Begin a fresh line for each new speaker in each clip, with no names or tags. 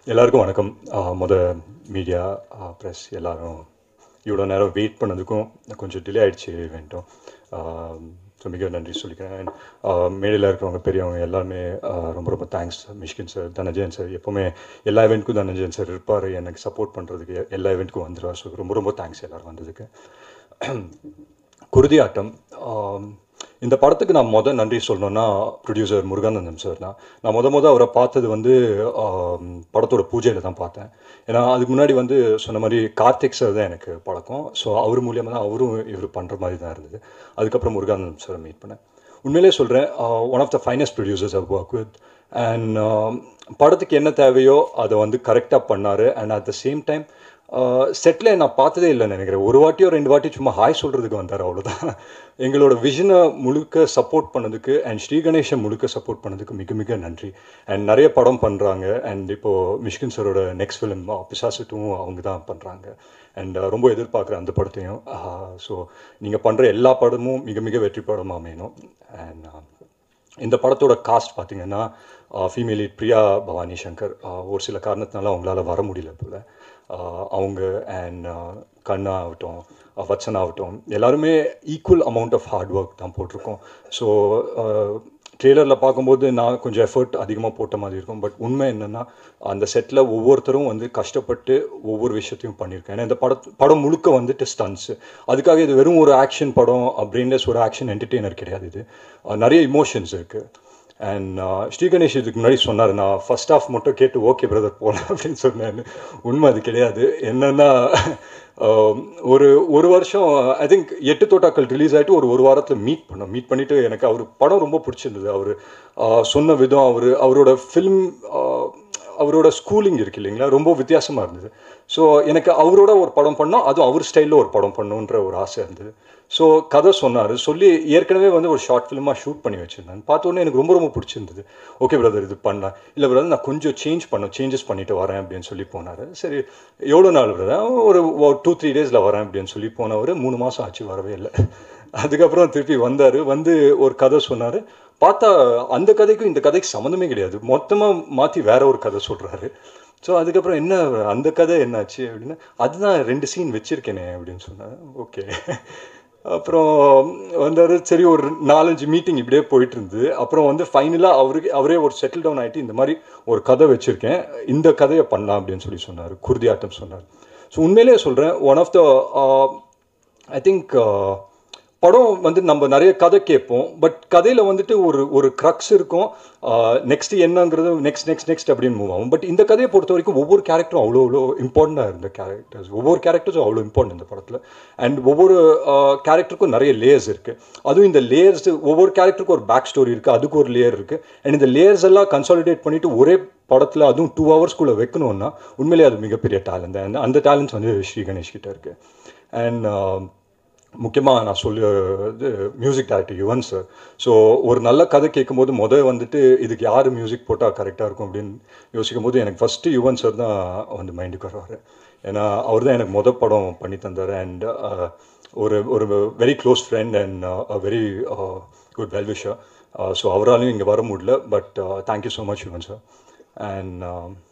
எல்லாருக்கும் வணக்கம் ஆஹ் முத மீடியா ப்ரெஸ் எல்லாரும் இவ்வளோ நேரம் வெயிட் பண்ணதுக்கும் கொஞ்சம் டிலே ஆயிடுச்சு வேண்டும் ஸோ மிக நன்றி சொல்லிக்கிறேன் And, ஆஹ் மேடையில் இருக்கிறவங்க பெரியவங்க எல்லாருமே ஆஹ் ரொம்ப ரொம்ப thanks Mysskin sir Dhananjayan sir எப்போவுமே எல்லா இவெண்ட்க்கும் தனஜயன் சார் இருப்பார் எனக்கு சப்போர்ட் பண்ணுறதுக்கு எல்லா இவெண்ட்க்கும் வந்துடுவார் ஸோ ரொம்ப ரொம்ப தேங்க்ஸ் எல்லாரும் வந்ததுக்கு குருதியாட்டம் ஆம், இந்த படத்துக்கு நான் முத நன்றி சொல்லணும்னா ப்ரொடியூசர் முருகானந்தம் சார் தான் நான் முத முத அவரை பார்த்தது வந்து ஆம், படத்தோட பூஜையில் தான் பார்த்தேன் ஏன்னா அதுக்கு முன்னாடி வந்து சொன்ன மாதிரி கார்த்திக் சார் தான் எனக்கு பழக்கம் ஸோ அவர் மூலியமாக தான் அவரும் இவர் பண்ணுற மாதிரி தான் இருந்தது அதுக்கப்புறம் முருகானந்தம் சாரை மீட் பண்ணேன் உண்மையிலே சொல்கிறேன் one of the finest producers I work with and படத்துக்கு என்ன தேவையோ அதை வந்து கரெக்டாக பண்ணார் and at the same time செட்டில் நான் பார்த்ததே இல்லைன்னு நினைக்கிறேன் ஒரு வாட்டியோ ரெண்டு வாட்டி சும்மா ஹாய் சொல்கிறதுக்கு வந்தார் அவ்வளோதான் எங்களோட விஷனை முழுக்க சப்போர்ட் பண்ணதுக்கு அண்ட் ஸ்ரீ கணேஷன் முழுக்க சப்போர்ட் பண்ணதுக்கு மிக மிக நன்றி அண்ட் நிறைய படம் பண்ணுறாங்க அண்ட் இப்போது மிஷ்கின் சரோட நெக்ஸ்ட் ஃபிலிம் பிசாசுட்டும் அவங்க தான் பண்ணுறாங்க அண்ட் ரொம்ப எதிர்பார்க்குறேன் அந்த படத்தையும் ஸோ நீங்கள் பண்ணுற எல்லா படமும் மிக மிக வெற்றி படமாக அமையணும் அண்ட் இந்த படத்தோட காஸ்ட் பார்த்தீங்கன்னா ஃபீமேல் லீட் பிரியா பவானி சங்கர் ஆஹ் ஒரு சில காரணத்தினால அவங்களால வர முடியல போல ஆஹ் அவங்க அண்ட் கண்ணா ஆகட்டும் ஆஹ் வச்சன் ஆகட்டும் எல்லாருமே equal amount of hard work தான் போட்டிருக்கோம் ஸோ ட்ரெய்லரில் பார்க்கும்போது நான் கொஞ்சம் எஃபர்ட் அதிகமாக போட்ட மாதிரி இருக்கும் பட் உண்மை என்னென்னா அந்த செட்டில் ஒவ்வொருத்தரும் வந்து கஷ்டப்பட்டு ஒவ்வொரு விஷயத்தையும் பண்ணியிருக்கேன் ஏன்னா இந்த படம் படம் முழுக்க வந்துட்டு ஸ்டன்ஸு அதுக்காக இது வெறும் ஒரு ஆக்ஷன் படம் பிரெயின்லெஸ் ஒரு ஆக்ஷன் என்டர்டெய்னர் கிடையாது இது அஹ் நிறைய இமோஷன்ஸ் இருக்குது அண்ட் ஸ்ரீ கணேஷ் இதுக்கு முன்னாடி சொன்னார் நான் ஃபர்ஸ்ட் ஆஃப் மட்டும் கேட்டு ஓகே பிரதர் போகலாம் அப்படின்னு சொன்னேன் உண்மை அது கிடையாது என்னென்னா ஒரு ஒரு வருஷம் ஐ திங்க் எட்டு தோட்டாக்கள் ரிலீஸ் ஆகிட்டு ஒரு ஒரு வாரத்தில் மீட் பண்ணோம் மீட் பண்ணிவிட்டு எனக்கு அவர் படம் ரொம்ப பிடிச்சிருந்தது அவர் சொன்ன விதம் அவர் அவரோட ஃபிலிம் அவரோட ஸ்கூலிங் இருக்கு இல்லைங்களா ரொம்ப வித்தியாசமாக இருந்தது ஸோ எனக்கு அவரோட ஒரு படம் பண்ணோம் அதுவும் அவர் ஸ்டைலில் ஒரு படம் பண்ணணுன்ற ஒரு ஆசை இருந்தது ஸோ கதை சொன்னார் சொல்லி ஏற்கனவே வந்து ஒரு ஷார்ட் ஃபிலிமாக ஷூட் பண்ணி வச்சுருந்தேன் பார்த்தோன்னே எனக்கு ரொம்ப ரொம்ப பிடிச்சிருந்தது ஓகே பிரதர் இது பண்ணலாம் இல்லை பிரதர் நான் கொஞ்சம் சேஞ்ச் பண்ண சேஞ்சஸ் பண்ணிட்டு வரேன் அப்படின்னு சொல்லி போனார் சரி எவ்வளோ நாள் பிரதர் ஒரு டூ த்ரீ டேஸில் வரேன் அப்படின்னு சொல்லி போனவர் மூணு மாதம் ஆச்சு வரவே இல்லை அதுக்கப்புறம் திருப்பி வந்தார் வந்து ஒரு கதை சொன்னார் பார்த்தா அந்த கதைக்கும் இந்த கதைக்கு சம்மந்தமே கிடையாது மொத்தமாக மாற்றி வேற ஒரு கதை சொல்கிறாரு ஸோ அதுக்கப்புறம் என்ன அந்த கதை என்னாச்சு அப்படின்னா அதுதான் ரெண்டு சீன் வச்சுருக்கேனே அப்படின்னு சொன்னார் ஓகே அப்புறம் வந்தார் சரி ஒரு நாலஞ்சு மீட்டிங் இப்படியே போயிட்டு இருந்தது அப்புறம் வந்து ஃபைனலாக அவருக்கு அவரே ஒரு செட்டில் டவுன் ஆகிட்டு இந்த மாதிரி ஒரு கதை வச்சுருக்கேன் இந்த கதையை பண்ணலாம் அப்படின்னு சொல்லி சொன்னார் குருதி ஆட்டம் சொன்னார் ஸோ உண்மையிலேயே சொல்கிறேன் one of the I think படம் வந்து நம்ம நிறைய கதை கேட்போம் பட் கதையில் வந்துட்டு ஒரு ஒரு க்ரக்ஸ் இருக்கும் நெக்ஸ்ட் என்னங்கிறது நெக்ஸ்ட் நெக்ஸ்ட் நெக்ஸ்ட் அப்படின்னு மூவ் ஆகும் பட் இந்த கதையை பொறுத்த வரைக்கும் ஒவ்வொரு கேரக்டரும் அவ்வளோ அவ்வளோ இம்பார்ட்டண்ட்டாக இருந்த கேரக்டர்ஸ் ஒவ்வொரு கேரக்டர்ஸும் அவ்வளோ இம்பார்ட்டன்ட் இந்த படத்தில் அண்ட் ஒவ்வொரு கேரக்டருக்கும் நிறைய லேயர்ஸ் இருக்குது அதுவும் இந்த லேயர்ஸ் ஒவ்வொரு கேரக்டருக்கும் ஒரு பேக் ஸ்டோரி இருக்குது அதுக்கு ஒரு லேயர் இருக்குது அண்ட் இந்த லேயர்ஸ் எல்லாம் கன்சாலிடேட் பண்ணிவிட்டு ஒரே படத்தில் அதுவும் டூ ஹவர்ஸ்க்குள்ளே வைக்கணும்னா உண்மையிலேயே அது மிகப்பெரிய டேலண்ட் அந்த அந்த டேலண்ட்ஸ் வந்து ஸ்ரீ கணேஷ் கிட்ட இருக்குது அண்ட் முக்கியமாக நான் சொல்லி இது music director Yuvan sir so ஒரு நல்ல கதை கேட்கும்போது முதல் வந்துட்டு இதுக்கு யார் மியூசிக் போட்டால் கரெக்டாக இருக்கும் அப்படின்னு யோசிக்கும் போது எனக்கு ஃபஸ்ட்டு யுவன் சார் தான் வந்து மைண்டுக்கு வருவார் ஏன்னா அவர் தான் எனக்கு மொதல் படம் பண்ணி தந்தார் அண்ட் ஒரு ஒரு very close friend and very good well wisher so அவராலையும் இங்கே வர முடியல but thank you so much Yuvan sir and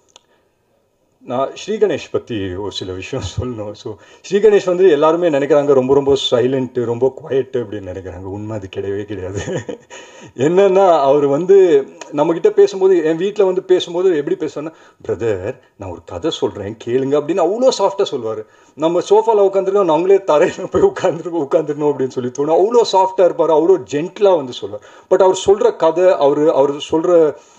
நான் ஸ்ரீ கணேஷ் பற்றி ஒரு சில விஷயம் சொல்லணும் ஸோ ஸ்ரீ கணேஷ் வந்து எல்லாருமே நினைக்கிறாங்க ரொம்ப ரொம்ப சைலண்ட்டு ரொம்ப குவைட்டு அப்படின்னு நினைக்கிறாங்க உண்மை அது கிடையவே கிடையாது என்னன்னா அவர் வந்து நம்மக்கிட்ட பேசும்போது என் வீட்டில் வந்து பேசும்போது எப்படி பேசுவேன்னா பிரதர் நான் ஒரு கதை சொல்கிறேன் கேளுங்க அப்படின்னு அவ்வளோ சாஃப்டாக சொல்லுவார் நம்ம சோஃபாவில் உட்காந்துருக்கோம் நாங்களே தரையில் போய் உட்காந்துருக்கோம் உட்காந்துருக்கணும் அப்படின்னு சொல்லி தோணும் அவ்வளோ சாஃப்டாக இருப்பார் அவ்வளோ ஜென்டிலாக வந்து சொல்லுவார் பட் அவர் சொல்கிற கதை அவர் அவர் சொல்கிற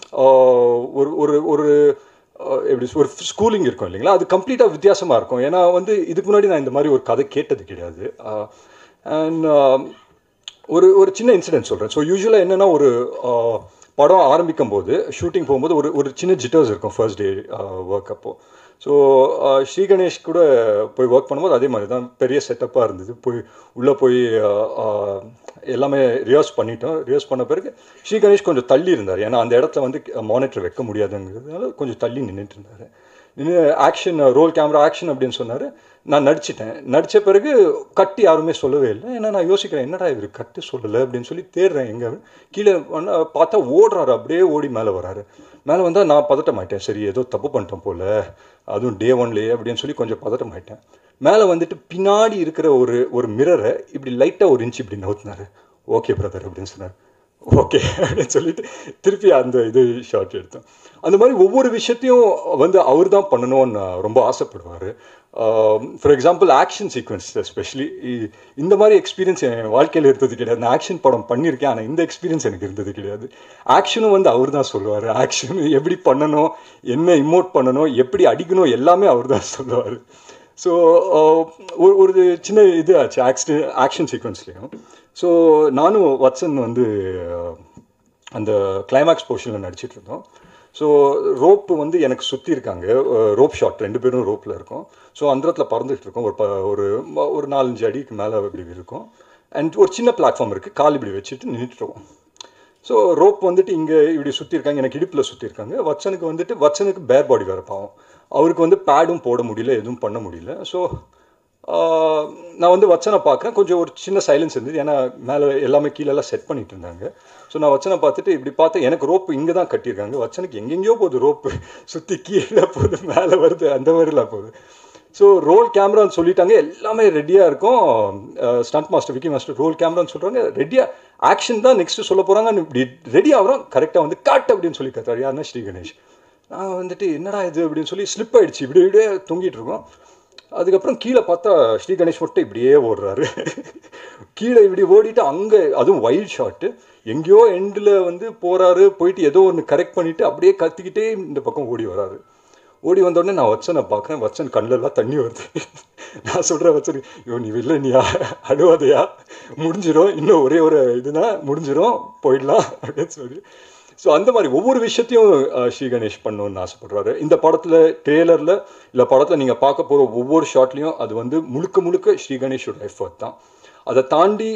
ஒரு ஒரு ஒரு எப்படி ஒரு ஸ்கூலிங் இருக்கும் இல்லைங்களா அது கம்ப்ளீட்டாக வித்தியாசமாக இருக்கும் ஏன்னா வந்து இதுக்கு முன்னாடி நான் இந்த மாதிரி ஒரு கதை கேட்டது கிடையாது அண்ட் ஒரு ஒரு சின்ன இன்சிடென்ட் சொல்கிறேன் ஸோ யூஸ்வலாக என்னென்னா ஒரு படம் ஆரம்பிக்கும் போது ஷூட்டிங் போகும்போது ஒரு ஒரு சின்ன ஜிட்டர்ஸ் இருக்கும் ஃபர்ஸ்ட் டே ஒர்க் அப்போது ஸோ ஸ்ரீ கணேஷ் கூட போய் ஒர்க் பண்ணும்போது அதே மாதிரி தான் பெரிய செட்டப்பாக இருந்தது போய் உள்ளே போய் எல்லாமே ரியாஸ் பண்ணிட்டோம் ரியாஸ் பண்ண பிறகு ஸ்ரீ கணேஷ் கொஞ்சம் தள்ளி இருந்தார் ஏன்னா அந்த இடத்துல வந்து மானிட்டர் வைக்க முடியாதுங்கிறதுனால கொஞ்சம் தள்ளி நின்றுட்டு இருந்தார் நின்று ஆக்ஷன் ரோல் கேமரா ஆக்ஷன் அப்படின்னு சொன்னார் நான் நடிச்சிட்டேன் நடித்த பிறகு கட்டு யாருமே சொல்லவே இல்லை ஏன்னா நான் யோசிக்கிறேன் என்னடா இவர் கட்டு சொல்லலை அப்படின்னு சொல்லி தேடுறேன் எங்கே கீழே வந்து பார்த்தா ஓடுறாரு அப்படியே ஓடி மேலே வராரு மேலே வந்தால் நான் பதட்டமாயிட்டேன் சரி ஏதோ தப்பு பண்ணிட்டேன் போல் அதுவும் டே ஒன்லேயே அப்படின்னு சொல்லி கொஞ்சம் பதட்டமாயிட்டேன் மேலே வந்துட்டு பின்னாடி இருக்கிற ஒரு ஒரு மிரரை இப்படி லைட்டாக ஒரு இன்ச் இப்படி நவுத்தினாரு ஓகே பிரதர் அப்படின்னு சொன்னார் ஓகே அப்படின்னு சொல்லிட்டு திருப்பி அந்த இது ஷார்ட் எடுத்தோம் அந்த மாதிரி ஒவ்வொரு விஷயத்தையும் வந்து அவர் தான் பண்ணணும்னு ரொம்ப ஆசைப்படுவார் for example action sequence especially இந்த மாதிரி எக்ஸ்பீரியன்ஸ் என் வாழ்க்கையில் இருந்தது கிடையாது நான் ஆக்ஷன் படம் பண்ணியிருக்கேன் ஆனால் இந்த எக்ஸ்பீரியன்ஸ் எனக்கு இருந்தது கிடையாது ஆக்ஷனும் வந்து அவர் தான் சொல்லுவார் ஆக்ஷன் எப்படி பண்ணணும் என்ன இமோட் பண்ணணும் எப்படி அடிக்கணும் எல்லாமே அவர் தான் சொல்லுவார் ஸோ ஒரு ஒரு சின்ன இது ஆச்சு ஆக்சிடென்ட் ஆக்ஷன் சீக்வன்ஸ்லேயும் ஸோ நானும் வட்சன் வந்து அந்த கிளைமேக்ஸ் போர்ஷனில் நடிச்சிட்டு இருந்தோம் ஸோ ரோப்பு வந்து எனக்கு சுற்றி இருக்காங்க ரோப் ஷாட் ரெண்டு பேரும் ரோப்பில் இருக்கோம் ஸோ அந்த இடத்துல பறந்துட்டு இருக்கோம் ஒரு ப ஒரு ஒரு நாலஞ்சு அடிக்கு மேலே இப்படி இருக்கும் அண்ட் ஒரு சின்ன பிளாட்ஃபார்ம் இருக்குது கால் இப்படி வச்சுட்டு நின்றுட்டுருக்கோம் ஸோ ரோப் வந்துட்டு இங்கே இப்படி சுற்றிருக்காங்க எனக்கு இடுப்பில் சுற்றிருக்காங்க வச்சனுக்கு வந்துட்டு வச்சனுக்கு பேர் பாடி வேறு பாவம் அவருக்கு வந்து பேடும் போட முடியல எதுவும் பண்ண முடியல ஸோ நான் வந்து வச்சனை பார்க்குறேன் கொஞ்சம் ஒரு சின்ன சைலன்ஸ் இருந்தது ஏன்னா மேலே எல்லாமே கீழெல்லாம் செட் பண்ணிட்டு இருந்தாங்க ஸோ நான் வச்சனை பார்த்துட்டு இப்படி பார்த்தேன் எனக்கு ரோப்பு இங்கே தான் கட்டியிருக்காங்க வச்சனுக்கு எங்கெங்கேயோ போகுது ரோப்பு சுற்றி கீழே போகுது மேலே வருது அந்த மாதிரிலாம் போகுது ஸோ ரோல் கேமரான்னு சொல்லிட்டாங்க எல்லாமே ரெடியாக இருக்கும் stunt master Vicky master roll கேமரான்னு சொல்கிறாங்க ரெடியாக ஆக்ஷன் தான் நெக்ஸ்ட்டு சொல்ல போகிறாங்க இப்படி ரெடி ஆகிறோம் கரெக்டாக வந்து காட் அப்படின்னு சொல்லி கத்தாரு யாருன்னா ஸ்ரீ கணேஷ் நான் வந்துட்டு என்னடா இது அப்படின்னு சொல்லி ஸ்லிப் ஆகிடுச்சு இப்படி இப்படியே தொங்கிட்டு இருக்கோம் அதுக்கப்புறம் கீழே பார்த்தா ஸ்ரீ கணேஷ் மட்டும் இப்படியே ஓடுறாரு கீழே இப்படி ஓடிட்டு அங்கே அதுவும் வைல்ட் ஷாட்டு எங்கேயோ எண்டில் வந்து போகிறாரு போயிட்டு ஏதோ ஒன்று கரெக்ட் பண்ணிவிட்டு அப்படியே கத்திக்கிட்டே இந்த பக்கம் ஓடி வராரு ஓடி வந்தோடனே நான் வச்சனை பார்க்குறேன் வச்சன் கண்ணிலலாம் தண்ணி வருது நான் சொல்கிறேன் வச்சன் ஐயோ நீ இல்லை நீ அழுவாதையா முடிஞ்சிடும் இன்னும் ஒரே ஒரு இதுனா முடிஞ்சிடும் போயிடலாம் அப்படின்னு சொல்லி ஸோ அந்த மாதிரி ஒவ்வொரு விஷயத்தையும் ஸ்ரீ கணேஷ் பண்ணணும்னு ஆசைப்படுறாரு இந்த படத்தில் ட்ரெய்லரில் இல்லை படத்தில் நீங்கள் பார்க்க போகிற ஒவ்வொரு ஷாட்லேயும் அது வந்து முழுக்க முழுக்க ஸ்ரீ கணேஷோட எஃபர்ட் தான் அதை தாண்டி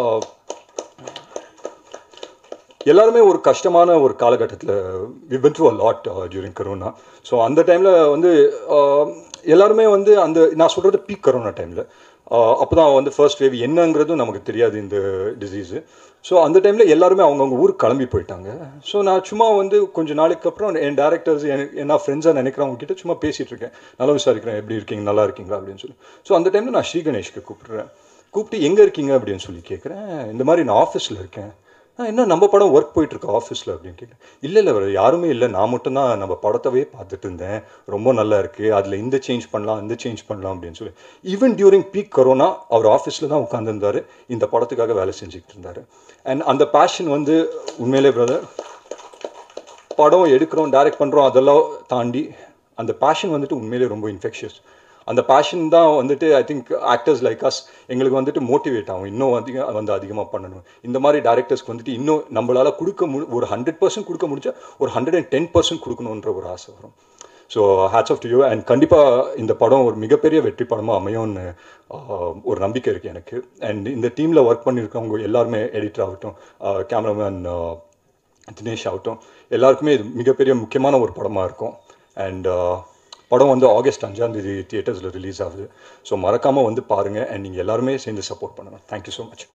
எல்லாருமே ஒரு கஷ்டமான ஒரு காலகட்டத்தில் we've been through a lot during corona so அந்த டைமில் வந்து எல்லாருமே வந்து அந்த நான் சொல்கிறது பீக் கரோனா டைமில் அப்போ தான் வந்து ஃபர்ஸ்ட் வேவ் என்னங்கிறதும் நமக்கு தெரியாது இந்த டிசீஸு ஸோ அந்த டைமில் எல்லாருமே அவங்கவுங்க ஊருக்கு கிளம்பி போயிட்டாங்க ஸோ நான் சும்மா வந்து கொஞ்சம் நாளைக்கு அப்புறம் என் டேரக்டர்ஸ் என்ன ஃப்ரெண்ட்ஸாக நினைக்கிறவங்க கிட்ட சும்மா பேசிகிட்டு இருக்கேன் நல்லா விசாரிக்கிறேன் எப்படி இருக்கீங்க நல்லா இருக்கீங்களா அப்படின்னு சொல்லி ஸோ அந்த டைமில் நான் ஸ்ரீ கணேஷ்க்கு கூப்பிட்றேன் கூப்பிட்டு எங்கே இருக்கீங்க அப்படின்னு சொல்லி கேட்குறேன் இந்த மாதிரி நான் ஆஃபீஸில் இருக்கேன் என்ன நம்ம படம் ஒர்க் போயிட்டுருக்கு ஆஃபீஸில் அப்படின்னு கேட்டேன் இல்லை இல்லை வேறு யாருமே இல்லை நான் மட்டும்தான் நம்ம படத்தவே பார்த்துட்டு இருந்தேன் ரொம்ப நல்லா இருக்குது அதில் இந்த சேஞ்ச் பண்ணலாம் இந்த சேஞ்ச் பண்ணலாம் அப்படின்னு சொல்லி ஈவன் டியூரிங் பீக் கொரோனா அவர் ஆஃபீஸில் தான் உட்காந்துருந்தார் இந்த படத்துக்காக வேலை செஞ்சுக்கிட்டு இருந்தார் அண்ட் அந்த பேஷன் வந்து உண்மையிலே பிரதர் படம் எடுக்கிறோம் டைரக்ட் பண்ணுறோம் அதெல்லாம் தாண்டி அந்த பேஷன் வந்துட்டு உண்மையிலே ரொம்ப இன்ஃபெக்ஷியஸ் அந்த பேஷன் தான் வந்துட்டு I think actors like us எங்களுக்கு வந்துட்டு மோட்டிவேட் ஆகும் இன்னும் அதிகம் வந்து அதிகமாக பண்ணணும் இந்த மாதிரி டேரக்டர்ஸ்க்கு வந்துட்டு இன்னும் நம்மளால் கொடுக்க மு ஒரு ஹண்ட்ரட் பர்சன்ட் கொடுக்க முடிஞ்சா ஒரு ஹண்ட்ரட் அண்ட் டென் பர்சன்ட் கொடுக்கணுன்ற ஒரு ஆசை வரும் so hats off to you and கண்டிப்பாக இந்த படம் ஒரு மிகப்பெரிய வெற்றி படமாக அமையும்னு ஒரு நம்பிக்கை இருக்குது எனக்கு அண்ட் இந்த டீமில் ஒர்க் பண்ணியிருக்கவங்க எல்லாருமே எடிட்டர் ஆகட்டும் கேமராமேன் தினேஷ் ஆகட்டும் எல்லாருக்குமே இது மிகப்பெரிய முக்கியமான ஒரு படமாக இருக்கும் அண்ட் படம் வந்து ஆகஸ்ட் அஞ்சாந்தேதி தியேட்டர்ஸில் ரிலீஸ் ஆகுது ஸோ மறக்காமல் வந்து பாருங்கள் அண்ட் நீங்கள் எல்லாருமே சேர்ந்து சப்போர்ட் பண்ணுங்கள் தேங்க்யூ ஸோ மச்